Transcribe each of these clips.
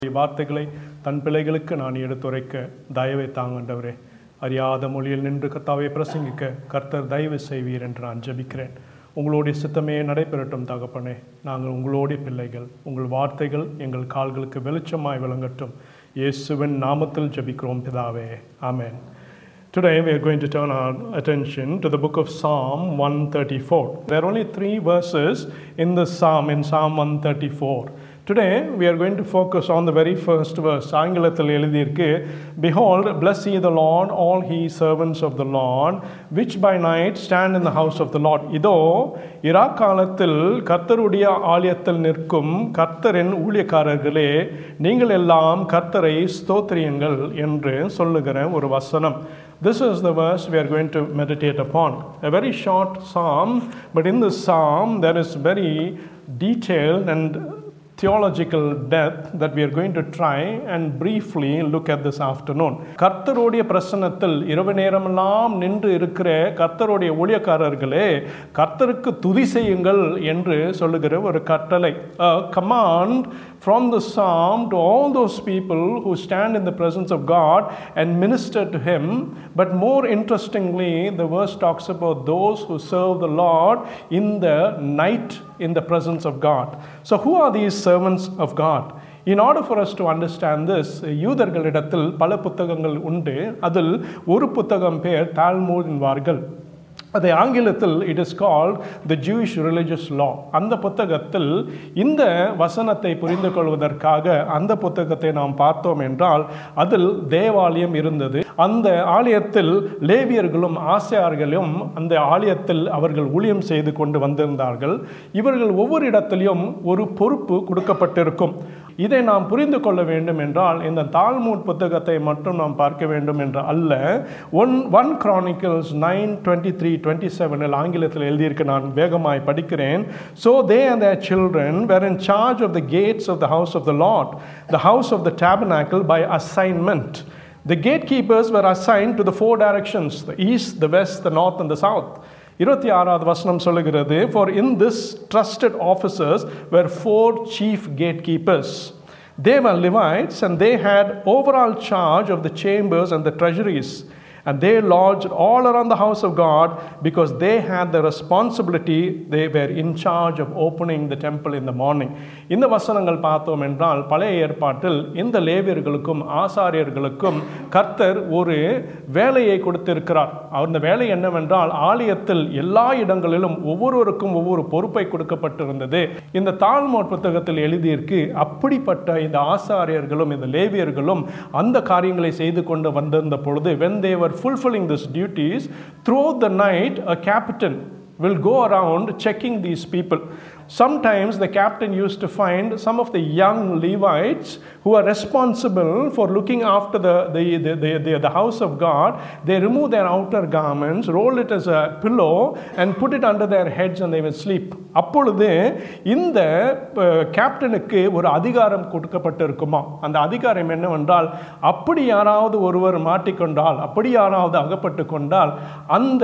வார்த்தைகளை தன் பிள்ளைகளுக்கு நான் எடுத்துரைக்க தயவை தாங்கண்டவரே அறியாத மொழியில் நின்று கர்த்தாவை பிரசங்கிக்க கர்த்தர் தயவு செய்வீர் என்று நான் ஜெபிக்கிறேன் உங்களுடைய சித்தமே நடைபெறட்டும் தகப்பனே நாங்கள் உங்களுடைய பிள்ளைகள் உங்கள் வார்த்தைகள் எங்கள் கால்களுக்கு வெளிச்சமாய் விளங்கட்டும் இயேசுவின் நாமத்தில் ஜெபிக்கிறோம் பிதாவே ஆமென் Today we are going to turn our attention to the book of Psalm 134. There are only three verses in the psalm, in Psalm 134. Today we are going to focus on the very first verse. ஆங்கிலத்தில் எழுதியிருக்கு Behold, bless ye the Lord, all he servants of the Lord, which by night stand in the house of the Lord. இதோ இரா காலத்தில் கர்த்தருடைய ஆலயத்தில் நிற்கும் கர்த்தரின் ஊழியக்காரர்களே நீங்கள் எல்லாம் கர்த்தரை ஸ்தோத்திரியுங்கள் என்று சொல்லுகிற ஒரு வசனம் This is the verse we are going to meditate upon. A very short psalm, but in this psalm there is very detailed and theological depth that we are going to try and briefly look at this afternoon. கர்த்தருடைய பிரசன்னத்தில் இரவு நேரமெல்லாம் நின்று இருக்கிற கர்த்தருடைய ஊழியக்காரர்களே கர்த்தருக்கு துதி செய்யுங்கள் என்று சொல்லுகிற ஒரு கட்டளை command from the psalm to all those people who stand in the presence of God and minister to Him. But more interestingly, the verse talks about those who serve the Lord in the night in the presence of God. So, who are these servants of God? In order for us to understand this, யூதர்களிடத்தில் பல புத்தகங்கள் உண்டு அதில் ஒரு புத்தகம் பேர் தால்மூல் என்பார்கள் அது ஆங்கிலத்தில் it is called the Jewish religious law அந்த புத்தகத்தில் இந்த வசனத்தை புரிந்து கொள்வதற்காக அந்த புத்தகத்தை நாம் பார்த்தோம் என்றால் அதில் தேவாலயம் இருந்தது அந்த ஆலயத்தில் லேவியர்களும் ஆசையார்களும் அந்த ஆலயத்தில் அவர்கள் ஊழியம் செய்து கொண்டு வந்திருந்தார்கள் இவர்கள் ஒவ்வொரு இடத்திலையும் ஒரு பொறுப்பு கொடுக்கப்பட்டிருக்கும் இதை நாம் புரிந்து கொள்ள வேண்டும் என்றால் இந்த தாழ்மூட் புத்தகத்தை மட்டும் நாம் பார்க்க வேண்டும் என்று அல்ல one one Chronicles nine twenty three twenty செவனில் ஆங்கிலத்தில் எழுதியிருக்கு நான் வேகமாய் படிக்கிறேன் so they and their children were in charge of the gates of the house of the Lord the house of the tabernacle by assignment The gatekeepers were assigned to the four directions the east, the west, the north, and the south. இருபத்தி ஆறாவது வசனம் சொல்லுகிறது for in this trusted officers were four chief gate keepers they were Levites and they had overall charge of the chambers and the treasuries and they lodged all around the house of God because they had the responsibility, they were in charge of opening the temple in the morning. இந்த வசனங்கள் பார்த்தோம் என்றால் பழைய ஏற்பாட்டில் இந்த லேவியர்களுக்கும் ஆசாரியர்களுக்கும் கர்த்தர் ஒரு வேலையை கொடுத்திருக்கிறார் அந்த வேலை என்னவென்றால் ஆலயத்தில் எல்லா இடங்களிலும் ஒவ்வொருவருக்கும் ஒவ்வொரு பொறுப்பை கொடுக்கப்பட்டிருந்தது இந்த தாழ்மோட் புத்தகத்தில் எழுதியிருக்கு அப்படிப்பட்ட இந்த ஆசாரியர்களும் இந்த லேவியர்களும் அந்த காரியங்களை செய்து கொண்டு வந்திருந்த பொழுது when they were fulfilling these duties throughout the night a captain will go around checking these people sometimes the captain used to find some of the young levites who are responsible for looking after the, the, the, the, the, the house of god they remove their outer garments roll it as a pillow and put it under their heads and they will sleep அப்பொழுது இந்த கேப்டனுக்கு ஒரு அதிகாரம் கொடுக்கப்பட்டிருக்குமா அந்த அதிகாரம் என்னவென்றால் அப்படி யாராவது ஒருவர் மாட்டிக்கொண்டால் அப்படி யாராவது அகப்பட்டு கொண்டால் அந்த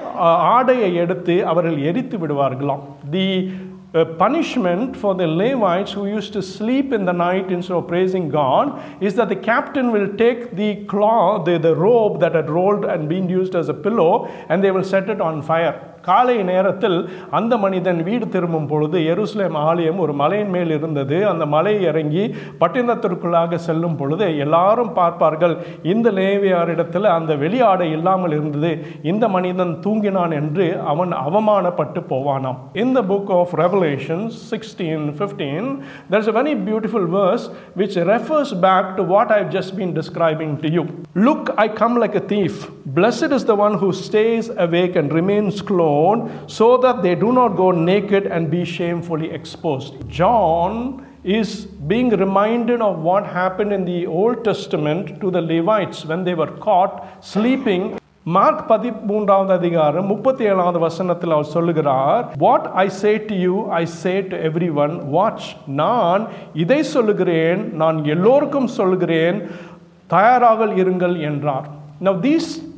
ஆடையை எடுத்து அவர்கள் எரித்து விடுவார்களாம் தி A punishment for the Levites who used to sleep in the night instead of praising God is that the captain will take the cloth, the, the robe that had rolled and been used as a pillow, and they will set it on fire. காலை நேரத்தில் அந்த மனிதன் வீடு திரும்பும் பொழுது எருசலேம் ஆலயம் ஒரு மலையின் மேல் இருந்தது அந்த மலை இறங்கி பட்டினத்திற்குள்ளாக செல்லும் பொழுது எல்லாரும் பார்ப்பார்கள் இந்த லேவியாரிடத்தில் அந்த வெளியாடை இல்லாமல் இருந்தது இந்த மனிதன் தூங்கினான் என்று அவன் அவமானப்பட்டு போவானாம் இந்த book of Revelation sixteen fifteen there's a very beautiful verse which refers back to what I've just been describing to you. Look, I come like a thief. Blessed is the one who stays awake and remains clothed so that they do not go naked and be shamefully exposed. John is being reminded of what happened in the Old Testament to the Levites when they were caught sleeping Mark பதிமூன்றாவது அதிகாரம் முப்பத்தி ஏழாவது வசனத்தில் அவர் சொல்லுகிறார் what I say to you I say to everyone watch நான் இதை சொல்லுகிறேன் நான் எல்லோருக்கும் சொல்லுகிறேன் தயாராக இருங்கள் என்றார் Now, these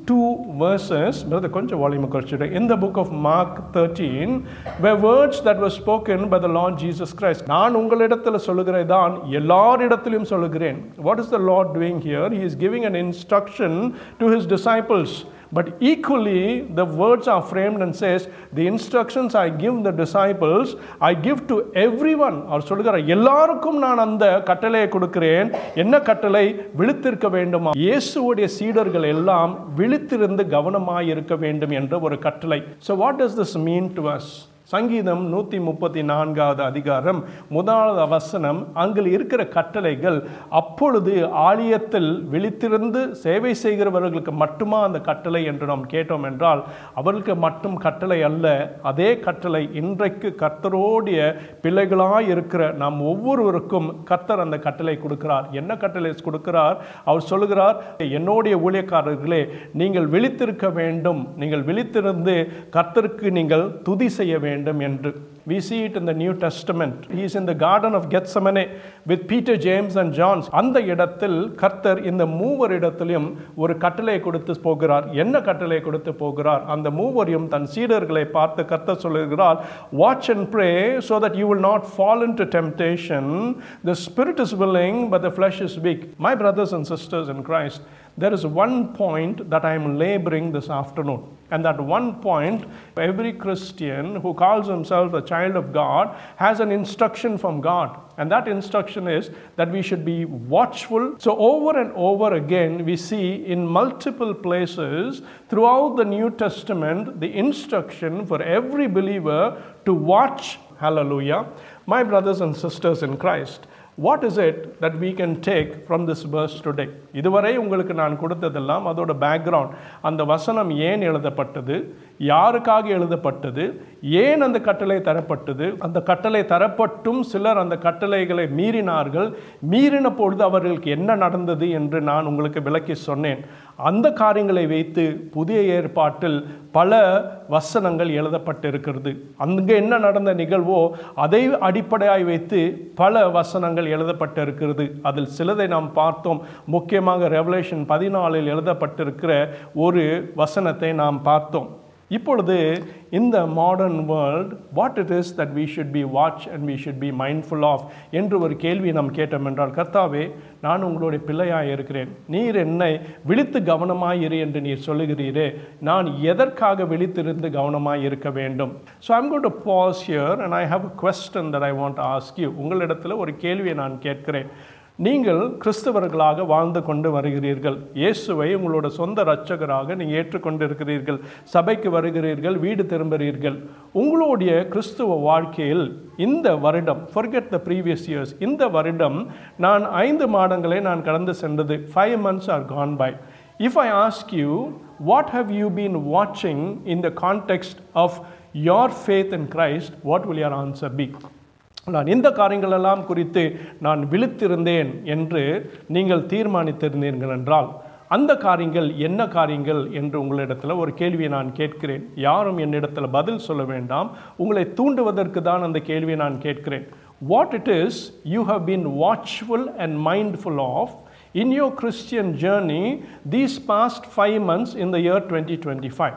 two verses, brother, கொஞ்சம் volume குறைச்சிடு. in the book of Mark 13, were words that were spoken by the Lord Jesus Christ. நான் உங்களிடத்தில் சொல்லுகிறதான் எல்லாரிடத்திலும் சொல்லுகிறேன். What is the Lord doing here? He is giving an instruction to his disciples. But equally, the words are framed and says, the instructions I give the disciples, I give to everyone. அவர் சொல்லுகிறார் எல்லாருக்கும் நான் அந்த கட்டளையை கொடுக்கிறேன் என்ன கட்டளை விழித்திருக்க வேண்டுமா இயேசுவுடைய சீடர்கள் எல்லாம் விழித்திருந்து கவனமாய் இருக்க வேண்டும் என்ற ஒரு கட்டளை So what does this mean to us? சங்கீதம் நூற்றி முப்பத்தி நான்காவது அதிகாரம் முதலாவது வசனம் அங்கில் இருக்கிற கட்டளைகள் அப்பொழுது ஆலயத்தில் விழித்திருந்து சேவை செய்கிறவர்களுக்கு மட்டுமா அந்த கட்டளை என்று நாம் கேட்டோம் என்றால் அவர்களுக்கு மட்டும் கட்டளை அல்ல அதே கட்டளை இன்றைக்கு கர்த்தரோடைய பிள்ளைகளாய் இருக்கிற நாம் ஒவ்வொருவருக்கும் கர்த்தர் அந்த கட்டளை கொடுக்கிறார் என்ன கட்டளை கொடுக்கிறார் அவர் சொல்லுகிறார் என்னுடைய ஊழியக்காரர்களே நீங்கள் விழித்திருக்க வேண்டும் நீங்கள் விழித்திருந்து கர்த்தருக்கு நீங்கள் துதி செய்ய வேண்டும் என்று we see it in the new testament he is in the garden of gethsemane with peter james and john அந்த இடத்தில் கர்த்தர் இந்த மூவர் இடத்திலும் ஒரு கட்டளை கொடுத்து போகிறார் என்ன கட்டளை கொடுத்து போகிறார் அந்த மூவரையும் தன் சீடர்களை பார்த்து கர்த்தர் சொல்லுகிறார் watch and pray so that you will not fall into temptation the spirit is willing but the flesh is weak my brothers and sisters in christ there is one point that I am laboring this afternoon. And that one point, every Christian who calls himself a child of God has an instruction from God. And that instruction is that we should be watchful. So, over and over again, we see in multiple places throughout the New Testament the instruction for every believer to watch. Hallelujah. My brothers and sisters in Christ, what is it that we can take from this verse today இதுவரை உங்களுக்கு நான் கொடுத்ததெல்லாம் அதோட background அந்த வசனம் ஏன் எழுதப்பட்டது யாருக்காக எழுதப்பட்டது ஏன் அந்த கட்டளை தரப்பட்டது அந்த கட்டளை தரப்பட்டும் சிலர் அந்த கட்டளைகளை மீறினார்கள் மீறின பொழுது அவர்களுக்கு என்ன நடந்தது என்று நான் உங்களுக்கு விளக்கி சொன்னேன் அந்த காரியங்களை வைத்து புதிய ஏற்பாட்டில் பல வசனங்கள் எழுதப்பட்டிருக்கிறது அங்கே என்ன நடந்த நிகழ்வோ அதை அடிப்படையாய் வைத்து பல வசனங்கள் எழுதப்பட்டிருக்கிறது அதில் சிலதை நாம் பார்த்தோம் முக்கியமாக ரெவலேஷன் பதினாலில் எழுதப்பட்டிருக்கிற ஒரு வசனத்தை நாம் பார்த்தோம் இப்பொழுது இந்த modern world what it is that we should be watch and we should be mindful of என்று ஒரு கேள்வி நாம் கேட்டோம் என்றால் கர்த்தாவே நான் உங்களுடைய பிள்ளையாக இருக்கிறேன் நீர் என்னை விழித்து கவனமாய் இரு என்று நீர் சொல்லுகிறீரே நான் எதற்காக விழித்திருந்து கவனமாய் இருக்க வேண்டும் so I'm got to pause here and I have a question that I want ask you உங்களிடத்தில் ஒரு கேள்வியை நான் கேட்கிறேன் நீங்கள் கிறிஸ்தவர்களாக வாழ்ந்து கொண்டு வருகிறீர்கள் இயேசுவை உங்களோட சொந்த இரட்சகராக நீங்கள் ஏற்றுக்கொண்டிருக்கிறீர்கள் சபைக்கு வருகிறீர்கள் வீடு திரும்புகிறீர்கள் உங்களுடைய கிறிஸ்துவ வாழ்க்கையில் இந்த வருடம் forget த ப்ரீவியஸ் இயர்ஸ் இந்த வருடம் நான் ஐந்து மாதங்களை நான் கடந்து சென்றது five months are gone by if I ask you what have you been வாட்சிங் in the context of your faith in Christ what will your answer be நான் இந்த காரியங்களெல்லாம் குறித்து நான் விழித்திருந்தேன் என்று நீங்கள் தீர்மானித்திருந்தீர்கள் என்றால் அந்த காரியங்கள் என்ன காரியங்கள் என்று உங்களிடத்தில் ஒரு கேள்வியை நான் கேட்கிறேன் யாரும் என்னிடத்தில் பதில் சொல்ல வேண்டாம் உங்களை தூண்டுவதற்கு தான் அந்த கேள்வியை நான் கேட்கிறேன் what it is you have been watchful and mindful of in your Christian journey these past five months in the year twenty twenty five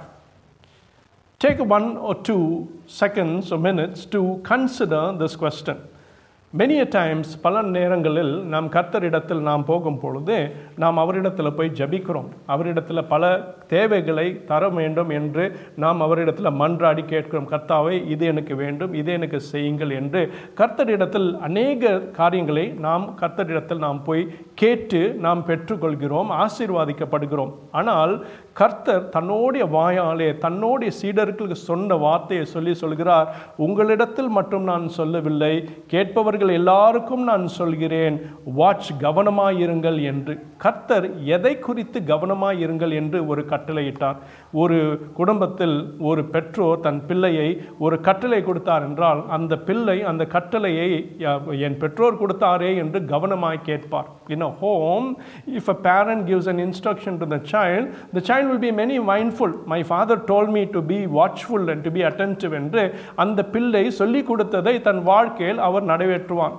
Take one or two seconds or minutes to consider this question. Many times பல நேரங்களில் நாம் கர்த்தரிடத்தில் நாம் போகும் பொழுது நாம் அவரிடத்தில் போய் ஜபிக்கிறோம் அவரிடத்தில் பல தேவைகளை தர வேண்டும் என்று நாம் அவரிடத்தில் மன்றாடி கேட்கிறோம் கர்த்தாவை இது எனக்கு வேண்டும் இது எனக்கு செய்யுங்கள் என்று கர்த்தரிடத்தில் அநேக காரியங்களை நாம் கர்த்தரிடத்தில் நாம் போய் கேட்டு நாம் பெற்றுக்கொள்கிறோம் ஆசீர்வாதிக்கப்படுகிறோம் ஆனால் கர்த்தர் தன்னுடைய வாயாலே தன்னுடைய சீடர்களுக்கு சொன்ன வார்த்தையை சொல்லி சொல்கிறார் உங்களிடத்தில் மட்டும் நான் சொல்லவில்லை கேட்பவர்கள் எல்லாருக்கும் நான் சொல்கிறேன் வாட்ச் கவனமாயிருங்கள் என்று கர்த்தர் எதை குறித்து கவனமாயிருங்கள் என்று ஒரு கட்டளையிட்டார் ஒரு குடும்பத்தில் ஒரு பெற்றோர் தன் பிள்ளையை ஒரு கட்டளை கொடுத்தார் என்றால் அந்த பிள்ளை அந்த கட்டளையை என் பெற்றோர் கொடுத்தாரே என்று கவனமாய் கேட்பார் in a home if a parent gives an instruction to the child the child will be many mindful my father told me to be watchful and to be attentive என்று அந்த பிள்ளை சொல்லிக் கொடுத்ததை தன் வாழ்க்கையில் அவர் நிறைவேற்றுவான்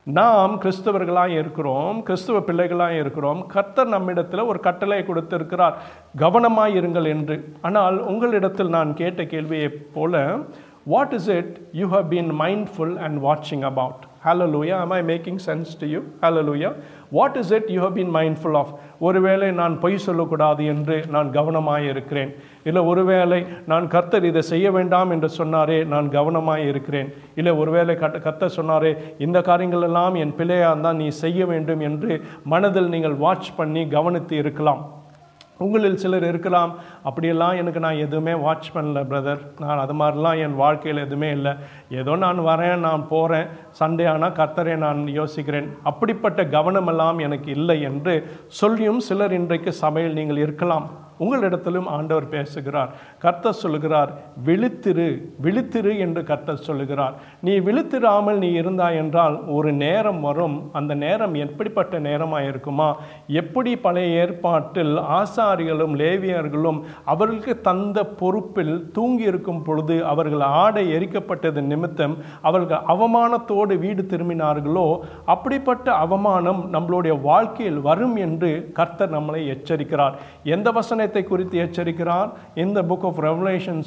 நாம் கிறிஸ்தவர்களாக இருக்கிறோம் கிறிஸ்துவ பிள்ளைகளாக இருக்கிறோம் கர்த்தர் நம்மிடத்தில் ஒரு கட்டளை கொடுத்திருக்கிறார் கவனமாய் இருங்கள் என்று ஆனால் உங்களிடத்தில் நான் கேட்ட கேள்வியைப் போல what is it you have been mindful and வாட்சிங் about hallelujah am i making sense to you hallelujah what is it you have been mindful of ஒருவேளை நான் பொய் சொல்லக்கூடாது என்று நான் கவனமாய் இருக்கிறேன் இல்லை ஒருவேளை நான் கர்த்தர் இதை செய்ய வேண்டாம் என்று சொன்னாரே நான் கவனமாய் இருக்கிறேன் இல்லை ஒருவேளை கட்ட கர்த்தர் சொன்னாரே இந்த காரியங்கள் எல்லாம் என் பிள்ளையாக இருந்தால் நீ செய்ய வேண்டும் என்று மனதில் நீங்கள் வாட்ச் பண்ணி கவனித்து இருக்கலாம் உங்களில் சிலர் இருக்கலாம் அப்படியெல்லாம் எனக்கு நான் எதுவுமே வாட்ச் பண்ணல பிரதர் நான் அது மாதிரிலாம் என் வாழ்க்கையில் எதுவுமே இல்லை ஏதோ நான் வரேன் நான் போகிறேன் சண்டே ஆனால் கர்த்தரை நான் யோசிக்கிறேன் அப்படிப்பட்ட கவனமெல்லாம் எனக்கு இல்லை என்று சொல்லியும் சிலர் இன்றைக்கு சபையில் நீங்கள் இருக்கலாம் உங்களிடத்திலும் ஆண்டவர் பேசுகிறார் கர்த்தர் சொல்லுகிறார் விழித்திரு விழித்திரு என்று கர்த்தர் சொல்லுகிறார் நீ விழித்திராமல் நீ இருந்தாய் என்றால் ஒரு நேரம் வரும் அந்த நேரம் எப்படிப்பட்ட நேரமாக இருக்குமா எப்படி பழைய ஏற்பாட்டில் ஆசாரிகளும் லேவியர்களும் அவர்களுக்கு தந்த பொறுப்பில் தூங்கி இருக்கும் பொழுது அவர்கள் ஆடை எரிக்கப்பட்டது நிமித்தம் அவர்கள் அவமானத்தோடு வீடு திரும்பினார்களோ அப்படிப்பட்ட அவமானம் நம்மளுடைய வாழ்க்கையில் வரும் என்று கர்த்தர் நம்மளை எச்சரிக்கிறார் எந்த வசனத்தை குறித்து எச்சரிக்கிறார் in the book of revelation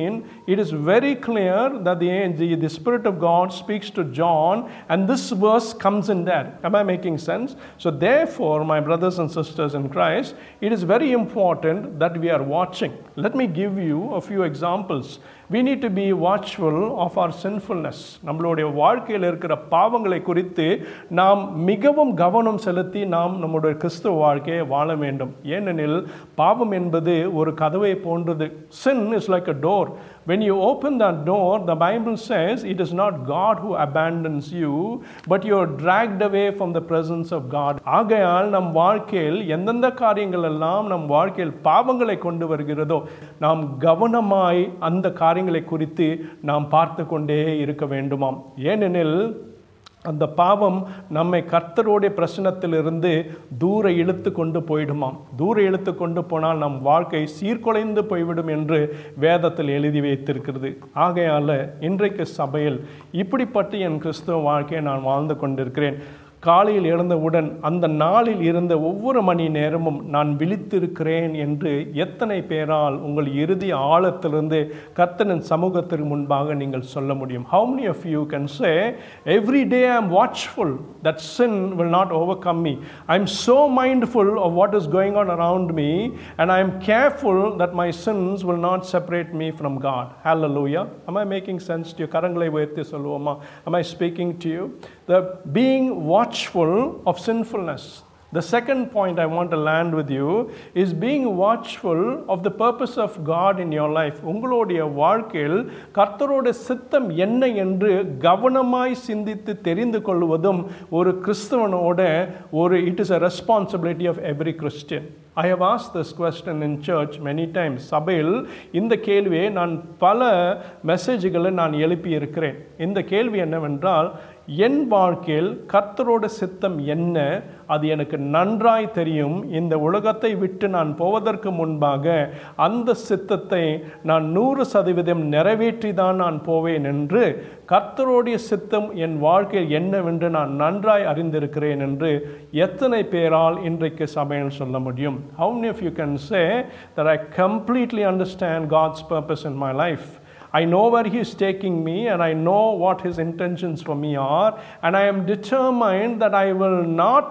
16 it is very clear that the, the, the spirit of god speaks to john and this verse comes in there am i making sense so therefore my brothers and sisters in christ it is very important that we are watching let me give you a few examples we need to be watchful of our sinfulness நம்மளுடைய வாழ்க்கையில் இருக்கிற பாவங்களை குறித்து நாம் மிகவும் கவனம் செலுத்தி நாம் நம்முடைய கிறிஸ்துவ வாழ்க்கையை வாழ வேண்டும் ஏனெனில் பாவம் என்பது ஒரு கதவை போன்றது sin is like a door when you open that door the bible says it is not god who abandons you but you are dragged away from the presence of god ஆகையால் நம் வாழ்க்கையில் எந்தெந்த காரியங்கள் எல்லாம் நம் வாழ்க்கையில் பாவங்களை கொண்டு வருகிறதோ நாம் கவனமாய் அந்த காரியங்களை குறித்து நாம் பார்த்து கொண்டே இருக்க வேண்டுமாம் ஏனெனில் அந்த பாவம் நம்மை கர்த்தருடைய பிரச்சனத்திலிருந்து தூர இழுத்து கொண்டு போயிடுமாம் தூர இழுத்து கொண்டு போனால் நம் வாழ்க்கை சீர்குலைந்து போய்விடும் என்று வேதத்தில் எழுதி வைத்திருக்கிறது ஆகையால் இன்றைக்கு சபையில் இப்படிப்பட்ட என் கிறிஸ்துவ வாழ்க்கையை நான் வாழ்ந்து கொண்டிருக்கிறேன் காலையில் எழுந்தவுடன் அந்த நாளில் இருந்த ஒவ்வொரு மணி நேரமும் நான் விழித்திருக்கிறேன் என்று எத்தனை பேரால் உங்கள் இறுதி ஆழத்திலிருந்து கர்த்தனின் சமூகத்திற்கு முன்பாக நீங்கள் சொல்ல முடியும் how many of you can say every day i am watchful that sin will not overcome me i am so mindful of what is going on around me and i am careful that my sins will not separate me from god hallelujah am i making sense to you கரங்களை உயர்த்தி சொல்லுவோமா am i speaking to you the being watchful of sinfulness the second point I want to land with you is being watchful of the purpose of God in your life. உங்களுடைய வாழ்க்கையில் கர்த்தரோட சித்தம் என்ன என்று கவனமாய் சிந்தித்து தெரிந்து கொள்வதும் ஒரு கிறிஸ்தவனோட ஒரு it is a responsibility of every Christian I have ask this question in church many times சபையில் இந்த கேள்வியை நான் பல மெசேஜ்களை நான் எழுப்பி இருக்கிறேன் இந்த கேள்வி என்னவென்றால் என் வாழ்க்கையில் கர்த்தரோட சித்தம் என்ன அது எனக்கு நன்றாய் தெரியும் இந்த உலகத்தை விட்டு நான் போவதற்கு முன்பாக அந்த சித்தத்தை நான் நூறு சதவீதம் நிறைவேற்றி தான் நான் போவேன் என்று கர்த்தருடைய சித்தம் என் வாழ்க்கையில் என்னவென்று நான் நன்றாய் அறிந்திருக்கிறேன் என்று எத்தனை பேரால் இன்றைக்கு சபையில் சொல்ல முடியும் how many of you can say that I completely understand God's purpose in my life I know where He is taking me, and I know what His intentions for me are, and I am determined that I will not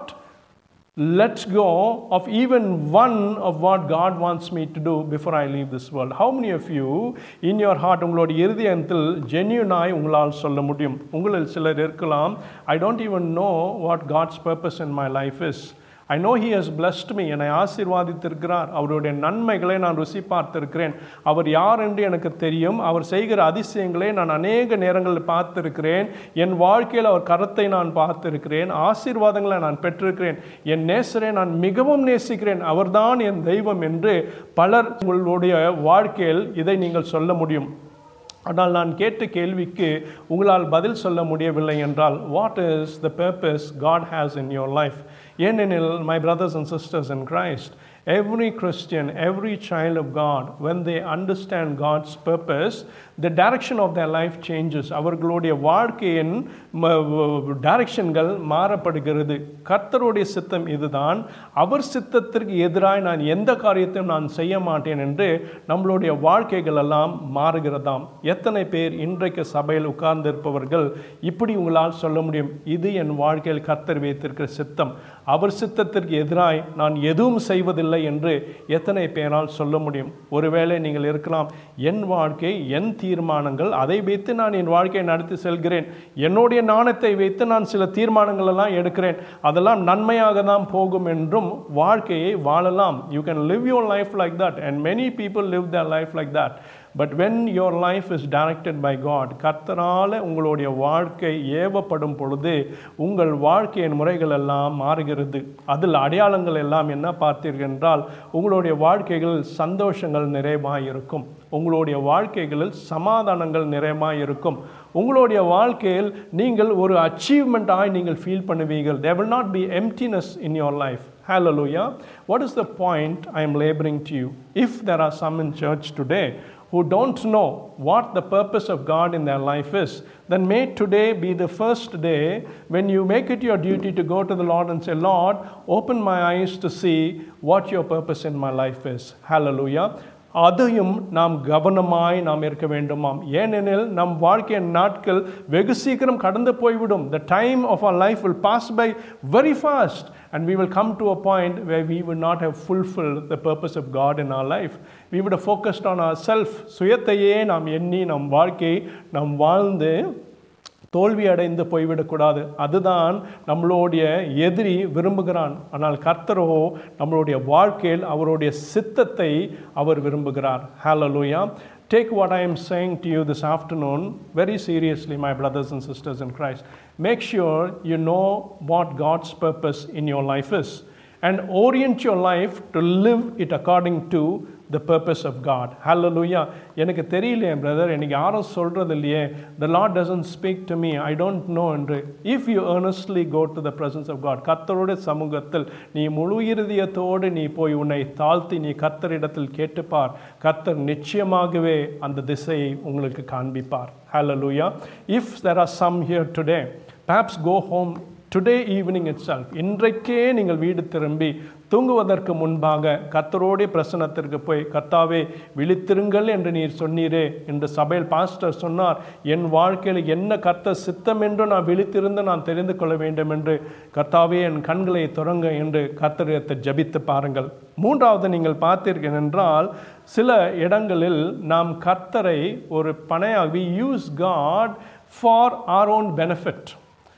let go of even one of what God wants me to do before I leave this world. How many of you in your heart உங்களுடைய இருதயத்தில் ஜென்யூனாய் உங்களால் சொல்ல முடியும் உங்களில் சிலர் இருக்கலாம் I don't even know what God's purpose in my life is I know he has blessed me என்னை ஆசீர்வாதித்திருக்கிறார் அவருடைய நன்மைகளை நான் ருசி பார்த்திருக்கிறேன் அவர் யார் என்று எனக்கு தெரியும் அவர் செய்கிற அதிசயங்களை நான் அநேக நேரங்களில் பார்த்திருக்கிறேன் என் வாழ்க்கையில் அவர் கரத்தை நான் பார்த்திருக்கிறேன் ஆசீர்வாதங்களை நான் பெற்றிருக்கிறேன் என் நேசரை நான் மிகவும் நேசிக்கிறேன் அவர்தான் என் தெய்வம் என்று பலர் உங்களுடைய வாழ்க்கையில் இதை நீங்கள் சொல்ல முடியும் ஆனால் நான் கேட்ட கேள்விக்கு உங்களால் பதில் சொல்ல முடியவில்லை என்றால் what is the purpose God has in your life ஏனெனில் my brothers and sisters in Christ Every Christian, every child of God, when they understand God's purpose, the direction of their life changes. அவர்களுடைய வாழ்க்கையின் டைரக்ஷன்கள் மாறப்படுகிறது கர்த்தருடைய சித்தம் இதுதான் அவர் சித்தத்திற்கு எதிராக நான் எந்த காரியத்தையும் நான் செய்ய மாட்டேன் என்று நம்மளுடைய வாழ்க்கைகள் எல்லாம் மாறுகிறதாம் எத்தனை பேர் இன்றைக்கு சபையில் உட்கார்ந்திருப்பவர்கள் இப்படி உங்களால் சொல்ல முடியும் இது என் வாழ்க்கையில் கர்த்தர் வைத்திருக்கிற சித்தம் அவர் சித்தத்திற்கு எதிராய் நான் எதுவும் செய்வதில்லை என்று எத்தனை பேரால் சொல்ல முடியும் ஒருவேளை நீங்கள் இருக்கலாம் என் வாழ்க்கை என் தீர்மானங்கள் அதை வைத்து நான் என் வாழ்க்கையை நடத்தி செல்கிறேன் என்னுடைய நாணத்தை வைத்து நான் சில தீர்மானங்கள் எல்லாம் எடுக்கிறேன் அதெல்லாம் நன்மையாக தான் போகும் என்றும் வாழ்க்கையை வாழலாம் you can live your life like that and many people live their life like that but when your life is directed by God கர்த்தரால் உங்களுடைய வாழ்க்கை ஏவப்படும் பொழுது உங்கள் வாழ்க்கையின் முறைகள் எல்லாம் மாறுகிறது அதில் அடையாளங்கள் எல்லாம் என்ன பார்த்தீர்கள் என்றால் உங்களுடைய வாழ்க்கைகளில் சந்தோஷங்கள் நிறைவாக இருக்கும் உங்களுடைய வாழ்க்கைகளில் சமாதானங்கள் நிறைவாக இருக்கும் உங்களுடைய வாழ்க்கையில் நீங்கள் ஒரு அச்சீவ்மெண்ட்டாக நீங்கள் ஃபீல் பண்ணுவீர்கள் there will not be emptiness in your life hallelujah what is the point i am laboring to you if there are some in church today who don't know what the purpose of God in their life is, then may today be the first day when you make it your duty to go to the Lord and say, Lord, open my eyes to see what your purpose in my life is. Hallelujah. அதையும் நாம் கவனமாய் நாம் இருக்க வேண்டுமாம் ஏனெனில் நம் வாழ்க்கையின் நாட்கள் வெகு சீக்கிரம் கடந்து போய்விடும் the time of our life will pass by very fast and we will come to a point where we will not have fulfilled the purpose of God in our life. We would have focused on ourselves. சுயத்தையே நாம் எண்ணி நம் வாழ்க்கையை நாம் வாழ்ந்து தோல்வி அடைந்து போய்விடக்கூடாது அதுதான் நம்மளுடைய எதிரி விரும்புகிறான் ஆனால் கர்த்தரோ நம்மளுடைய வாழ்க்கையில் அவருடைய சித்தத்தை அவர் விரும்புகிறார் ஹalleluya Take what I am saying to you this afternoon very seriously, my brothers and sisters in Christ. Make sure you know what God's purpose in your life is and orient your life to live it according to the purpose of God. Hallelujah. எனக்கு தெரியலையே brother எனக்கு யாரும் சொல்கிறது இல்லையே the Lord doesn't speak to me I don't know என்று if you earnestly go to the presence of God கர்த்தருடைய சமூகத்தில் நீ முழு இருதயத்தோடு நீ போய் உன்னை தாழ்த்தி நீ கர்த்தரிடத்தில் கேட்டுப்பார் கர்த்தர் நிச்சயமாகவே அந்த திசையை உங்களுக்கு காண்பிப்பார் Hallelujah. If there are some here today perhaps go home today evening itself இன்றைக்கே நீங்கள் வீடு திரும்பி தூங்குவதற்கு முன்பாக கர்த்தரோடைய பிரசனத்திற்கு போய் கர்த்தாவே விழித்திருங்கள் என்று நீர் சொன்னீரே என்று சபையில் பாஸ்டர் சொன்னார் என் வாழ்க்கையில் என்ன கர்த்தர் சித்தம் என்று நான் விழித்திருந்து நான் தெரிந்து கொள்ள வேண்டும் என்று கர்த்தாவே என் கண்களை துறங்க என்று கர்த்தரிடத்தை ஜபித்து பாருங்கள் மூன்றாவது நீங்கள் பார்த்தீர்கள் என்றால் சில இடங்களில் நாம் கர்த்தரை ஒரு பனையாக we use God for our own benefit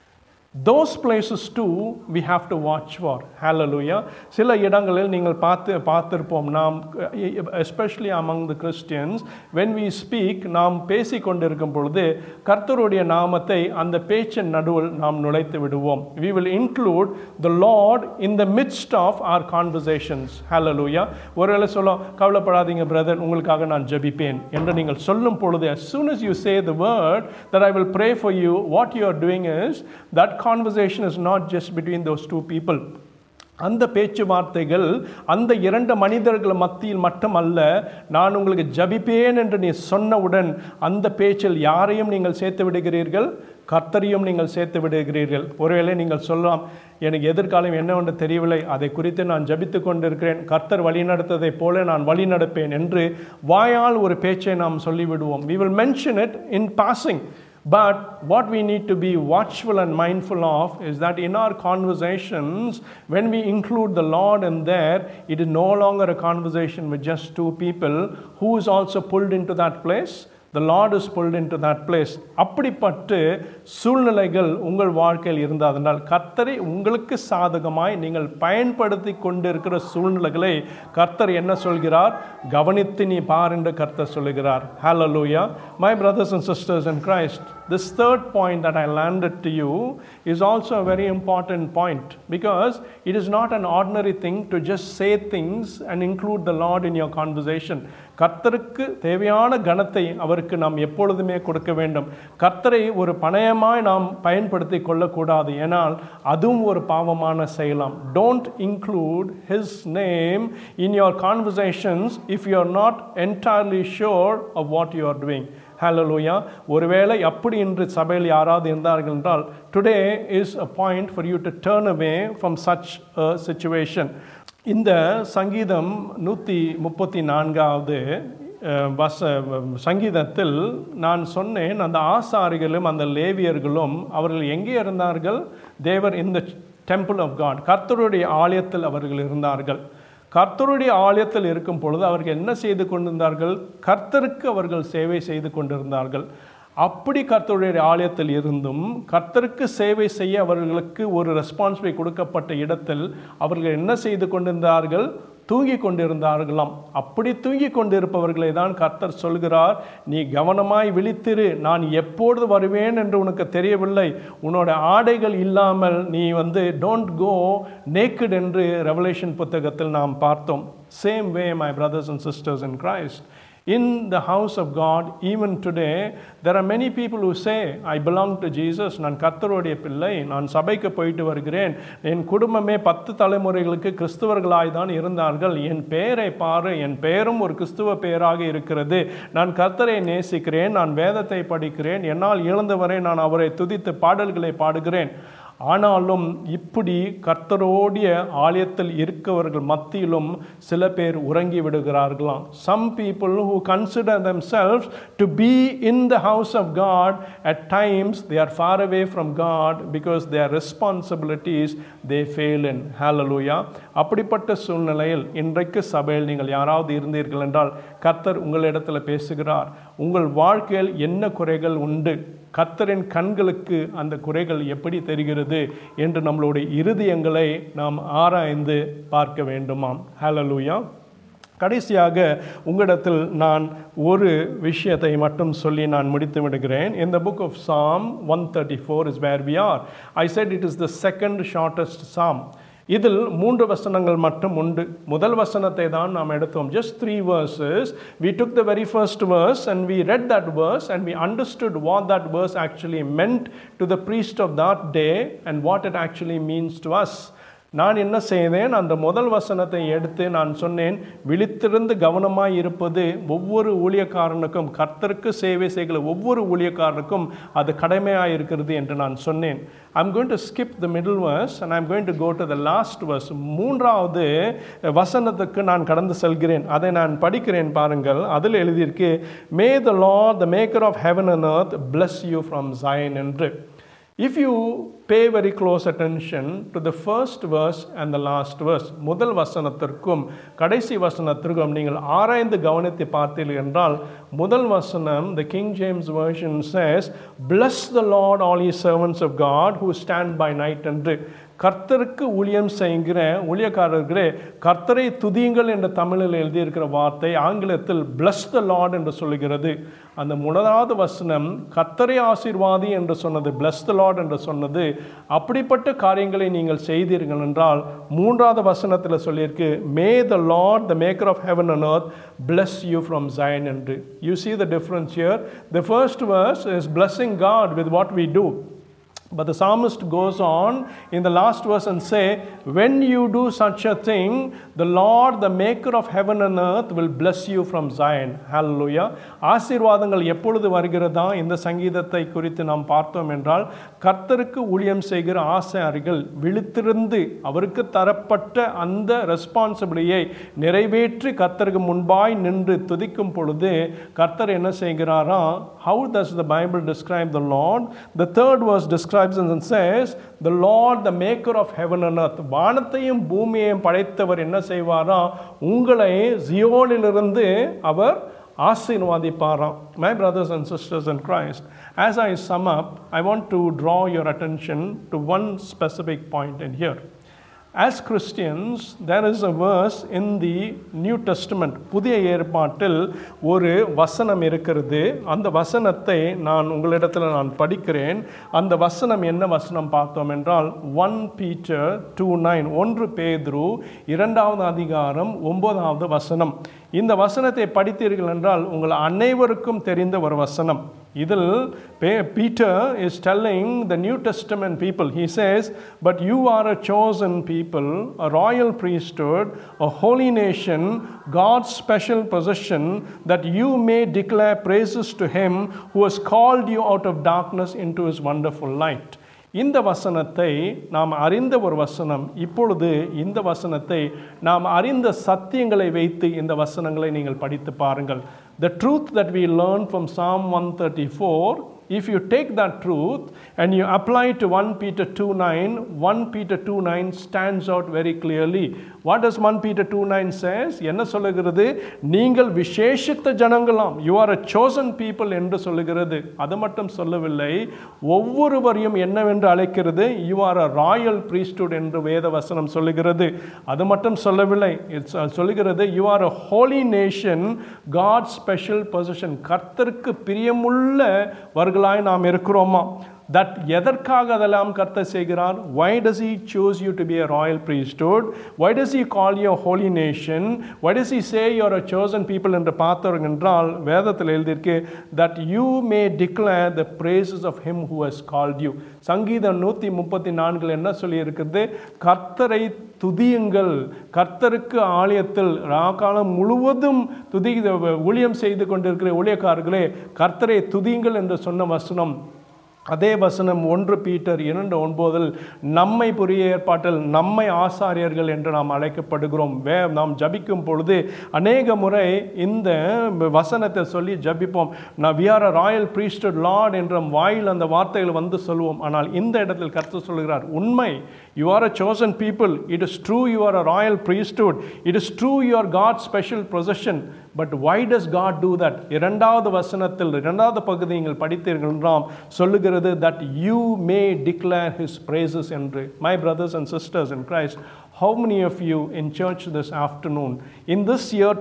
those places too we have to watch for hallelujah சில இடங்களில் நீங்கள் பார்த்து பார்த்திருப்போம் நாம் especially among the Christians when we speak நாம் பேசிக் கொண்டிருக்கும் பொழுது கர்த்தருடைய நாமத்தை அந்த பேச்சின் நடுவில் நாம் நுழைத்து விடுவோம் we will include the lord in the midst of our conversations hallelujah ஒருவேளை சொல்லும் கவலைப்படாதீங்க பிரதர் உங்களுக்காக நான் ஜெபிப்பேன் என்று நீங்கள் சொல்லும் பொழுது as soon as you say the word that I will pray for you what you are doing is that conversation is not just between those two people அந்த பேச்சுவார்த்தைகள் அந்த இரண்டு மனிதர்கள் மத்தியில் மட்டுமல்ல நான் உங்களுக்கு ஜபிப்பேன் என்று நீ சொன்னவுடன் அந்த பேச்சில் யாரையும் நீங்கள் சேர்த்து விடுகிறீர்கள் கர்த்தரையும் நீங்கள் சேர்த்து விடுகிறீர்கள் ஒருவேளை நீங்கள் சொல்லலாம் எனக்கு எதிர்காலம் என்னவென்று தெரியவில்லை அதை குறித்து நான் ஜபித்து கொண்டிருக்கிறேன் கர்த்தர் வழி நடத்ததைப் போல நான் வழி நடப்பேன் என்று வாயால் ஒரு பேச்சை நாம் சொல்லிவிடுவோம் we will mention it in passing But what we need to be watchful and mindful of is that in our conversations, when we include the Lord in there, it is no longer a conversation with just two people who is also pulled into that place. The Lord is pulled into that place. அப்படிப்பட்டு சூழ்நிலைகள் உங்கள் வாழ்க்கையில் இருந்ததனால் கர்த்தரை உங்களுக்கு சாதகமாய் நீங்கள் பயன்படுத்தி கொண்டிருக்கிற சூழ்நிலைகளை கர்த்தர் என்ன சொல்கிறார் கவனித்து நீ பார் என்று கர்த்தர் சொல்லுகிறார் ஹalleluya my brothers and sisters in Christ this third point that I landed to you is also a very important point because it is not an ordinary thing to just say things and include the Lord in your conversation. கர்த்தருக்கு தேவையான கணத்தை அவருக்கு நாம் எப்பொழுதுமே கொடுக்க வேண்டும் கர்த்தரை ஒரு பணயமாய் நாம் பயன்படுத்தி கொள்ளக்கூடாது ஏனால் அதுவும் ஒரு பாவமான செயலாம் don't include his name in your conversations if you are not entirely sure of what you are doing hallelujah ஒருவேளை அப்படி இன்று சபையில் யாராவது இருந்தார்கள் என்றால் today is a point for you to turn away from such situation இந்த சங்கீதம் நூற்றி முப்பத்தி நான்காவது அஹ், வச சங்கீதத்தில் நான் சொன்னேன் அந்த ஆசாரிகளும் அந்த லேவியர்களும் அவர்கள் எங்கே இருந்தார்கள் தேவர் இந்த டெம்பிள் ஆஃப் காட் கர்த்தருடைய ஆலயத்தில் அவர்கள் இருந்தார்கள் கர்த்தருடைய ஆலயத்தில் இருக்கும் பொழுது அவர்கள் என்ன செய்து கொண்டிருந்தார்கள் கர்த்தருக்கு அவர்கள் சேவை செய்து கொண்டிருந்தார்கள் அப்படி கர்த்தருடைய ஆலயத்தில் இருந்தும் கர்த்தருக்கு சேவை செய்ய அவர்களுக்கு ஒரு ரெஸ்பான்சிபிலிட்டி கொடுக்கப்பட்ட இடத்தில் அவர்கள் என்ன செய்து கொண்டிருந்தார்கள் தூங்கி கொண்டிருந்தார்களாம் அப்படி தூங்கி கொண்டிருப்பவர்களை தான் கர்த்தர் சொல்கிறார் நீ கவனமாய் விழித்திரு நான் எப்பொழுது வருவேன் என்று உனக்கு தெரியவில்லை உன்னோட ஆடைகள் இல்லாமல் நீ வந்து டோன்ட் கோ நேக்கட் என்று ரெவலேஷன் புத்தகத்தில் நாம் பார்த்தோம் same way my brothers and sisters in Christ In the house of God, even today, there are many people who say, I belong to Jesus, நான் கர்த்தருடைய பிள்ளை நான் சபைக்கு போயிட்டு வருகிறேன் என் குடும்பமே பத்து தலைமுறைகளுக்கு கிறிஸ்துவர்களாய் தான் இருந்தார்கள் என் பெயரை பாரு என் பெயரும் ஒரு கிறிஸ்துவ பெயராக இருக்கிறது நான் கர்த்தரை நேசிக்கிறேன் நான் வேதத்தை படிக்கிறேன் என்னால் இழந்தவரை நான் அவரை துதித்து பாடல்களை பாடுகிறேன் ஆனாலும் இப்படி கர்த்தரோடைய ஆலயத்தில் இருக்கவர்கள் மத்தியிலும் சில பேர் உறங்கி விடுகிறார்களாம் some people who consider themselves to be in the house of God at times they are far away from God because their responsibilities they fail in hallelujah அப்படிப்பட்ட சூழ்நிலையில் இன்றைக்கு சபையில் நீங்கள் யாராவது இருந்தீர்கள் என்றால் கர்த்தர் உங்களிடத்தில் பேசுகிறார் உங்கள் வாழ்க்கையில் என்ன குறைகள் உண்டு கர்த்தரின் கண்களுக்கு அந்த குறைகள் எப்படி தெரிகிறது என்று நம்மளுடைய இருதயங்களை நாம் ஆராய்ந்து பார்க்க வேண்டுமாம் ஹalleluya கடைசியாக உங்களிடத்தில் நான் ஒரு விஷயத்தை மட்டும் சொல்லி நான் முடித்து விடுகிறேன் in the book of psalm 134 is where we are i said it is the second shortest psalm இதில் மூன்று வசனங்கள் மட்டும் உண்டு முதல் வசனத்தை தான் நாம் எடுத்தோம் just three verses we took the very first verse and we read that verse and we understood what that verse actually meant to the priest of that day and what it actually means to us நான் என்ன செய்தேன் அந்த முதல் வசனத்தை எடுத்து நான் சொன்னேன் விழித்திருந்து கவனமாய் இருப்பது ஒவ்வொரு ஊழியக்காரனுக்கும் கர்த்தருக்கு சேவை செய்கிற ஒவ்வொரு ஊழியக்காரனுக்கும் அது கடமையாக இருக்கிறது என்று நான் சொன்னேன் I'm going to skip the middle verse and I'm going to go to the last verse மூன்றாவது வசனத்துக்கு நான் கடந்து செல்கிறேன் அதை நான் படிக்கிறேன் பாருங்கள் அதில் எழுதியிருக்கு may the Lord the maker of heaven and earth bless you from Zion என்று If you pay very close attention to the first verse and the last verse, முதல் வசனத்திற்கும் கடைசி வசனத்திற்கும் நீங்கள் ஆராய்ந்து கவனித்து பார்த்தீர்கள் என்றால் முதல் வசனம் the King James version says bless the Lord all ye servants of God who stand by night என்று கர்த்தருக்கு ஊழியம் செய்கிற ஊழியக்காரர்களே கர்த்தரை துதியுங்கள் என்ற தமிழில் எழுதியிருக்கிற வார்த்தை ஆங்கிலத்தில் bless the Lord என்று சொல்லுகிறது அந்த முதலாவது வசனம் கர்த்தரை ஆசீர்வாதி என்று சொன்னது bless the Lord என்று சொன்னது அப்படிப்பட்ட காரியங்களை நீங்கள் செய்தீர்கள் என்றால் மூன்றாவது வசனத்தில் சொல்லியிருக்கு may the Lord the maker of heaven and earth bless you from Zion என்று you see the difference here the first verse is blessing God with what we do But the psalmist goes on in the last verse and say, When you do such a thing, the Lord, the maker of heaven and earth, will bless you from Zion. Hallelujah. ஆசீர்வாதங்கள் எப்பொழுது வருகிறதா இந்த சங்கீதத்தை குறித்து நாம் பார்த்தோம் என்றால் கர்த்தருக்கு ஊழியம் செய்கிற ஆசாரிகள் விழித்திருந்து அவருக்கு தரப்பட்ட அந்த ரெஸ்பான்சிபிலியை நிறைவேற்றி கர்த்தருக்கு முன்பாய் நின்று துதிக்கும் பொழுது கர்த்தர் என்ன செய்கிறாரா how does the Bible describe the Lord? The third verse describes and says, The Lord, the maker of heaven and earth. வானத்தையும் பூமியையும் படைத்தவர் என்ன செய்வாரா உங்களை ஜியோனிலிருந்து அவர் ஆசீர்வாதிப்பாராம் my brothers and sisters in Christ, as I sum up, I want to draw your attention to one specific point in here. As Christians, there is a verse in the New Testament, புதிய ஏற்பாட்டில் ஒரு வசனம் இருக்கிறது அந்த வசனத்தை நான் உங்களிடத்தில் நான் படிக்கிறேன் அந்த வசனம் என்ன வசனம் பார்த்தோம் என்றால் ஒன் பீட்டர் டூ நைன் ஒன்று பேதுரு இரண்டாவது அதிகாரம் ஒன்பதாவது வசனம் இந்த வசனத்தை படித்தீர்கள் என்றால் உங்கள் அனைவருக்கும் தெரிந்த ஒரு வசனம் இதில் Peter is telling the New Testament people he says but you are a chosen people a royal priesthood a holy nation god's special possession that you may declare praises to him who has called you out of darkness into his wonderful light இந்த வசனத்தை நாம் அறிந்த ஒரு வசனம் இப்பொழுது இந்த வசனத்தை நாம் அறிந்த சத்தியங்களை வைத்து இந்த வசனங்களை நீங்கள் படித்து பாருங்கள் the truth that we learn from Psalm one thirty four if you take that truth and you apply it to 1 Peter 2 9, 1 Peter 2 9 stands out very clearly. What does 1 Peter 2 9 says? என்ன சொல்லுகிறது நீங்கள் விசேஷித்த ஜனங்களாம் you are a chosen people என்று சொல்லுகிறது அது மட்டும் சொல்லவில்லை ஒவ்வொருவரையும் என்னவென்று அழைக்கிறது you are a royal priesthood என்று வேத வசனம் சொல்லுகிறது அது மட்டும் சொல்லவில்லை It's, uh, சொல்லுகிறது you are a holy nation God special possession கர்த்தருக்கு பிரியமுள்ளவர்களாய் நாம் இருக்கிறோமா தட் எதற்காக அதெல்லாம் கர்த்தர் செய்கிறார் வை டஸ் he choose you to be a royal priesthood why does he call you a holy nation why does he say you are a chosen people என்று பார்த்தோம் என்றால் வேதத்தில் எழுதியிருக்கு that you may declare the praises of him who has called you சங்கீதம் நூற்றி முப்பத்தி நான்கில் என்ன சொல்லியிருக்கிறது கர்த்தரை துதியுங்கள் கர்த்தருக்கு ஆலயத்தில் ராக்காலம் முழுவதும் துதி ஊழியம் செய்து கொண்டிருக்கிற ஊழியக்காரர்களே கர்த்தரை துதியுங்கள் என்று சொன்ன வசனம் அதே வசனம் ஒன்று பீட்டர் இரண்டு ஒன்பதில் நம்மை புரிய ஏற்பாட்டில் நம்மை ஆசாரியர்கள் என்று நாம் அழைக்கப்படுகிறோம் வே நாம் ஜபிக்கும் பொழுது அநேக முறை இந்த வசனத்தை சொல்லி ஜபிப்போம் நான் we are a royal priesthood Lord என்ற வாயில் அந்த வார்த்தைகள் வந்து சொல்லுவோம் ஆனால் இந்த இடத்தில் கருத்து சொல்கிறார் உண்மை you are a chosen people it is true you are a royal priesthood it is true you are God's special possession but why does God do that இரண்டாவது வசனத்தில் இரண்டாவது பகுதி நீங்கள் படித்தீர்கள் என்றாம் சொல்லுகிறது that you may declare his praises என்று my brothers and sisters in Christ how many of you in church this afternoon in this year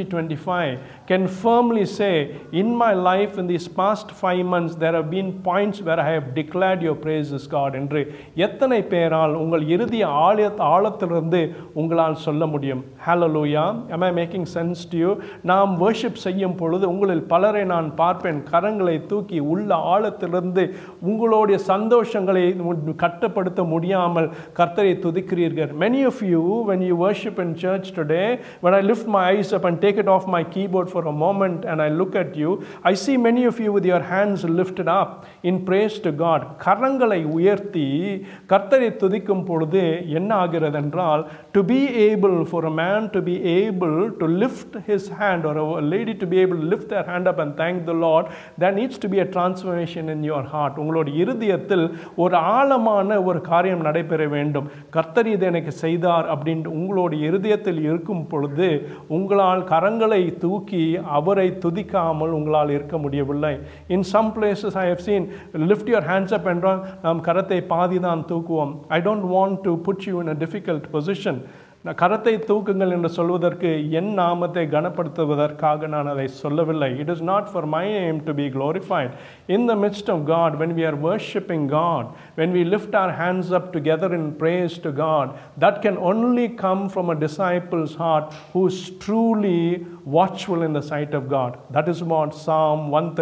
2025 can firmly say in my life in these past five months there have been points where I have declared your praises God என்று எத்தனை பேரால் உங்கள் இறுதி ஆழ ஆழத்திலிருந்து உங்களால் சொல்ல முடியும் ஹalleluya am I making sense to you நாம் worship செய்யும் பொழுது உங்களில் பலரை நான் பார்ப்பேன் கரங்களை தூக்கி உள்ள ஆழத்திலிருந்து உங்களுடைய சந்தோஷங்களை கட்டுப்படுத்த முடியாமல் கர்த்தரை துதிக்கிறீர்கள் many of you when you worship in church today when I lift my eyes up and take it off my keyboard for a moment and I look at you I see many of you with your hands lifted up in praise to God கரங்களை உயர்த்தி கர்த்தரை துதிக்கும் பொழுது என்ன ஆகிறது என்றால் to be able for a man to be able to lift his hand or a lady to be able to lift their hand up and thank the Lord there needs to be a transformation in your heart உங்களோட இருதயத்தில் ஒரு ஆழமான ஒரு காரியம் நடைபெற வேண்டும் கர்த்தர் இதை எனக்கு செய்தார் அப்படின்ட்டு உங்களோட இருதயத்தில் இருக்கும் பொழுது உங்களால் கரங்களை தூக்கி அவரை துதிக்காமல் உங்களால் இருக்க முடியவில்லை in some places I have seen lift your hands up என்றால் நாம் கரத்தை பாதி தான் தூக்குவோம் I don't want to put you in a difficult position நான் கரத்தை தூக்குங்கள் என்று சொல்வதற்கு என் நாமத்தை கனப்படுத்துவதற்காக நான் அதை சொல்லவில்லை it is not for my aim to be glorified in the midst of God when we are worshipping God when we lift our hands up together in praise to God that can only come from a disciple's heart who is truly watchful in the sight of God that is what Psalm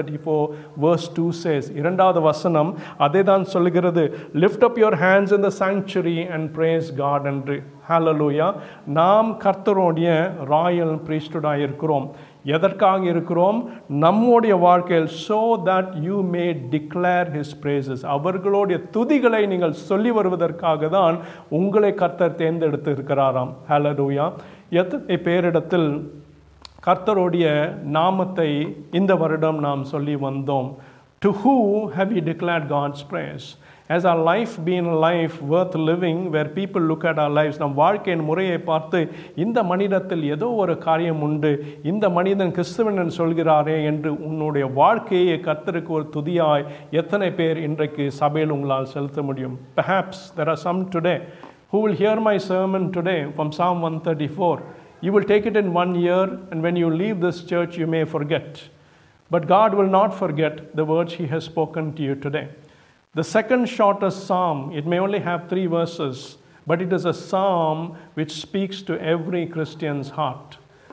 134 verse 2 says இரண்டாவது வசனம் அதை தான் சொல்லுகிறது lift up your hands in the sanctuary and praise God என்று ஹalleluya நாம் கர்த்தருடைய Royal priesthood-ஆய் இருக்கிறோம் எதற்காக இருக்கிறோம் நம்முடைய வாழ்க்கையில் so that you may declare his praises அவர்களுடைய துதிகளை நீங்கள் சொல்லி வருவதற்காக தான் உங்களை கர்த்தர் தேர்ந்தெடுத்து இருக்கிறாராம் ஹalleluya எத்தனை பேரிடத்தில் கர்த்தருடைய நாமத்தை இந்த வருடம் நாம் சொல்லி வந்தோம் to who have you declared God's praise Has our life been a life worth living where people look at our lives நம் வாழ்க்கையின் முறையை பார்த்து இந்த மனிதத்தில் ஏதோ ஒரு காரியம் உண்டு இந்த மனிதன் கிறிஸ்துவன் சொல்கிறாரே என்று உன்னுடைய வாழ்க்கையை கர்த்தருக்கு ஒரு துதியாய் எத்தனை பேர் இன்றைக்கு சபையில் உங்களால் செலுத்த முடியும் perhaps there are some today who will hear my sermon today from Psalm 134, you will take it in one year, and when you leave this church, you may forget. But God will not forget the words He has spoken to you today. The second shortest psalm, it may only have three verses, but it is a psalm which speaks to every Christian's heart.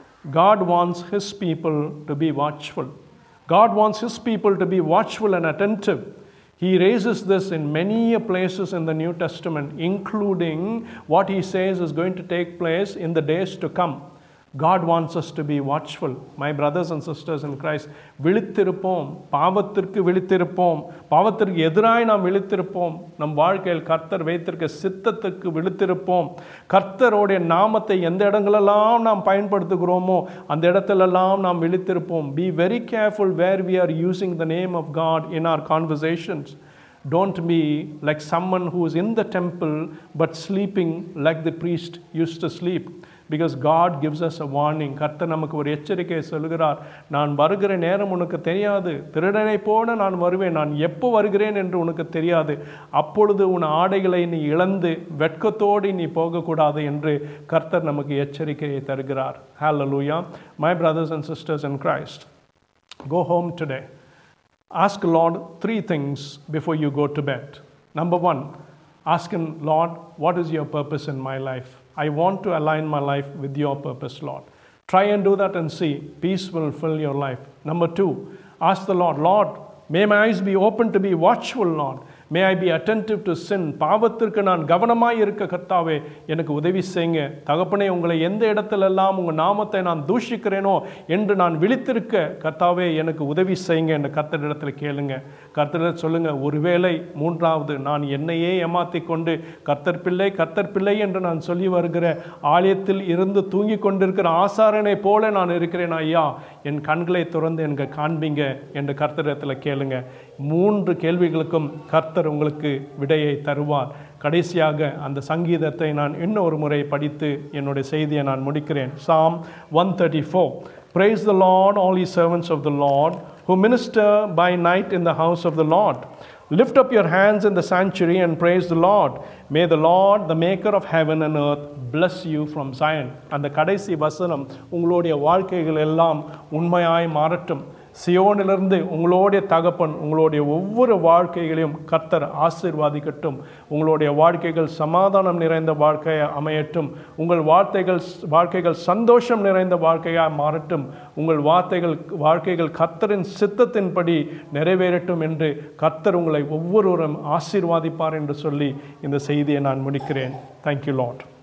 God wants His people to be watchful. God wants His people to be watchful and attentive. He raises this in many places in the New Testament, including what He says is going to take place in the days to come. God wants us to be watchful. My brothers and sisters in Christ, விழித்திருப்போம் பாவத்திற்கு விழித்திருப்போம் பாவத்திற்கு எதிராய் நாம் விழித்திருப்போம் நம் வாழ்க்கையில் கர்த்தர் வைத்திருக்க சித்தத்துக்கு விழித்திருப்போம் கர்த்தருடைய நாமத்தை எந்த இடங்களெல்லாம் நாம் பயன்படுத்துகிறோமோ அந்த இடத்திலெல்லாம் நாம் விழித்திருப்போம் be very careful where we are using the name of God in our conversations Don't be like someone who is in the temple but sleeping like the priest used to sleep. Because God gives us a warning. கர்த்தர் நமக்கு ஒரு எச்சரிக்கையை சொல்கிறார் நான் வருகிற நேரம் உனக்கு தெரியாது திருடனை போல நான் வருவேன் நான் எப்போ வருகிறேன் என்று உனக்கு தெரியாது அப்பொழுது உன் ஆடைகளை நீ இழந்து வெட்கத்தோடு நீ போகக்கூடாது என்று கர்த்தர் நமக்கு எச்சரிக்கையை தருகிறார் Hallelujah. My brothers and sisters in Christ, go home today. Ask Lord three things before you go to bed. Number one, ask Him, Lord, what is your purpose in my life? I want to align my life with your purpose, Lord. Try and do that and see. Peace will fill your life. Number two, ask the Lord, Lord, may my eyes be open to be watchful, Lord. May I be attentive to sin பாவத்திற்கு நான் கவனமாக இருக்க கர்த்தாவே எனக்கு உதவி செய்யுங்க தகப்பனே உங்களை எந்த இடத்துலெல்லாம் உங்கள் நாமத்தை நான் தூஷிக்கிறேனோ என்று நான் விழித்திருக்க கர்த்தாவே எனக்கு உதவி செய்யுங்க என்று கர்த்தரிடத்தில் கேளுங்க கர்த்தரிடம் சொல்லுங்க ஒருவேளை மூன்றாவது நான் என்னையே ஏமாத்தி கொண்டு கர்த்தர் பிள்ளை கர்த்தர் பிள்ளை என்று நான் சொல்லி வருகிற ஆலயத்தில் இருந்து தூங்கி கொண்டிருக்கிற ஆசாரனை போல நான் இருக்கிறேன் ஐயா என் கண்களை திறந்து எனக்கு காண்பீங்க என்று கர்த்தரிடத்தில் கேளுங்க மூன்று கேள்விகளுக்கும் கர்த்தர் உங்களுக்கு விடையை தருவார் கடைசியாக அந்த சங்கீதத்தை நான் இன்னொரு முறை படித்து என்னுடைய செய்தியை நான் முடிக்கிறேன் Psalm one thirty four Praise the Lord, all ye servants of the Lord, who minister by night in the house of the Lord. Lift up your hands in the sanctuary and praise the Lord. May the Lord, the maker of heaven and earth, bless you from Zion. அந்த கடைசி வசனம் உங்களுடைய வாழ்க்கைகள் எல்லாம் உண்மையாய் மாறட்டும் சியோனிலிருந்து உங்களுடைய தகப்பன் உங்களுடைய ஒவ்வொரு வாழ்க்கைகளையும் கர்த்தர் ஆசீர்வாதிக்கட்டும் உங்களுடைய வாழ்க்கைகள் சமாதானம் நிறைந்த வாழ்க்கையை அமையட்டும் உங்கள் வார்த்தைகள் வாழ்க்கைகள் சந்தோஷம் நிறைந்த வாழ்க்கையாக மாறட்டும் உங்கள் வார்த்தைகள் வாழ்க்கைகள் கர்த்தரின் சித்தத்தின்படி நிறைவேறட்டும் என்று கர்த்தர் உங்களை ஒவ்வொருவரும் ஆசீர்வாதிப்பார் என்று சொல்லி இந்த செய்தியை நான் முடிக்கிறேன் தேங்க்யூ லாட்